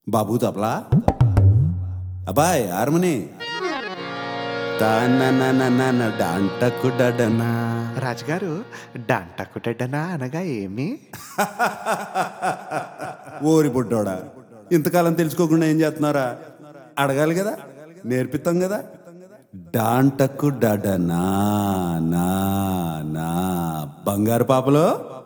బాబు తపలా అబ్బాయ్ హార్మోని తాననననన డాంటకుడడనా రాజుగారు డంటకుటెడ్డనా అనగా ఏమి ఓరి బుడ్డోడా ఇంతకాలం తెలుసుకోకుండా ఏం చేస్తున్నారా అడగాలి కదా నేర్పిస్తాం కదా డాంటకు డడనా నా నా బంగారు పాపలో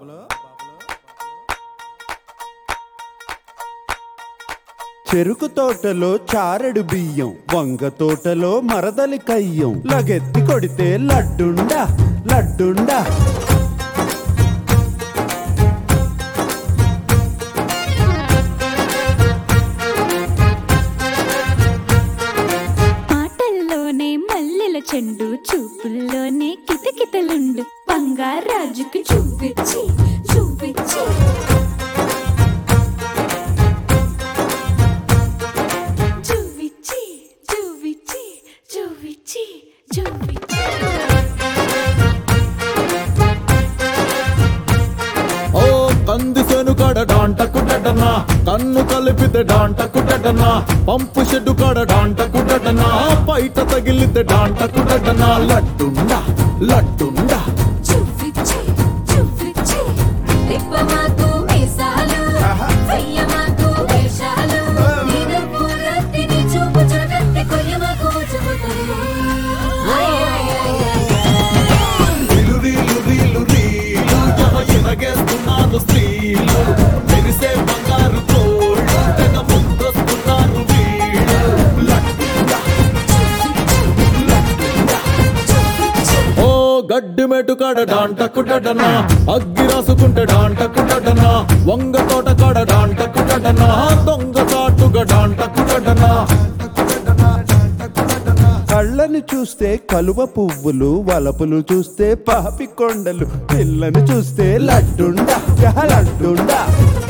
చెరుకు తోటలో చారెడు బియ్యం వంగ తోటలో మరదలి కయ్యం లగెత్తి కొడితే లడ్డుండా లడ్డుండా ఆటల్లోనే మల్లెల చెండు చూపుల్లోనే కితకితలుండు బంగారాజుకి చూపించి చూపించి చూపించి చూపించి చూపించి చూపించి ఓ కందిసేను కాడ డాంటకు డడనా కన్ను కలిపితే డాంటకు డడనా పంపు షెడ్డు కాడ డాంటకు డడనా బయట తగిలితే డాంటకు డడనా లడ్డుండా లడ్డుండా చూపించి చూపించి తిప్పమాకు మీసాలు వెయ్యమాకు వేషాలు నీదు పూరత్తిని చూపు చూడగత్తి కొయ్యమాకు చెబుతాను రీలు రీలు రీలు రీలు జమ ఎరగేస్తున్నారు స్త్రీలు మెరిసే బంగారు తోళ్ళు తెగ ముందొస్తున్నారు వీళ్ళు లడ్డుండా ఓ గడ్డి మెటు కాడ డాంటకు డడనా అగ్గి రాసుకుంటే డాంటకు డడనా వంగ తోట కాడ డాంటకు డడనా దొంగ చాటుగా డాంటకు డడనా కళ్ళని చూస్తే కలువ పువ్వులు వలపులు చూస్తే పాపి కొండలు పిల్లని చూస్తే లడ్డుండా లడ్డుండా